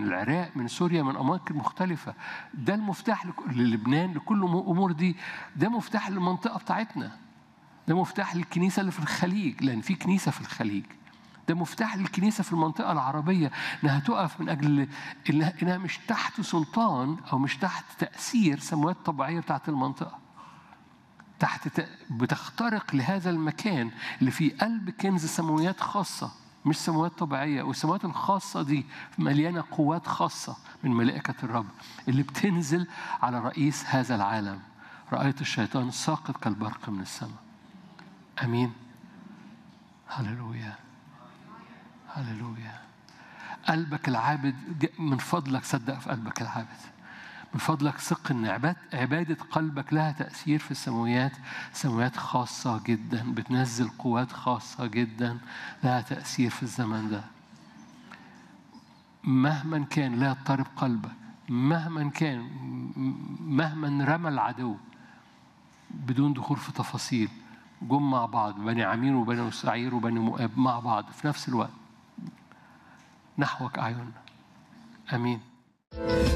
العراق من سوريا من اماكن مختلفه ده المفتاح لك- للبنان لكل الامور دي ده مفتاح للمنطقه بتاعتنا ده مفتاح للكنيسه اللي في الخليج لان في كنيسه في الخليج ده مفتاح للكنيسه في المنطقه العربيه انها تقف من اجل انها إنها مش تحت سلطان او مش تحت تاثير سموات طبيعيه بتاعت المنطقه تحت ت- بتخترق لهذا المكان اللي فيه قلب كنز سماويات خاصة مش سماوات طبيعية والسماوات الخاصة دي مليانة قوات خاصة من ملائكة الرب اللي بتنزل على رئيس هذا العالم رأيت الشيطان ساقط كالبرق من السماء أمين هللويا هللويا قلبك العابد ج- من فضلك صدق في قلبك العابد من فضلك ثق ان عباد عباده قلبك لها تاثير في السماويات سماويات خاصه جدا بتنزل قوات خاصه جدا لها تاثير في الزمن ده مهما كان لا يضطرب قلبك مهما كان م- مهما رمى العدو بدون دخول في تفاصيل جم مع بعض بني عمين وبني سعير وبني مؤاب مع بعض في نفس الوقت نحوك أعيننا آمين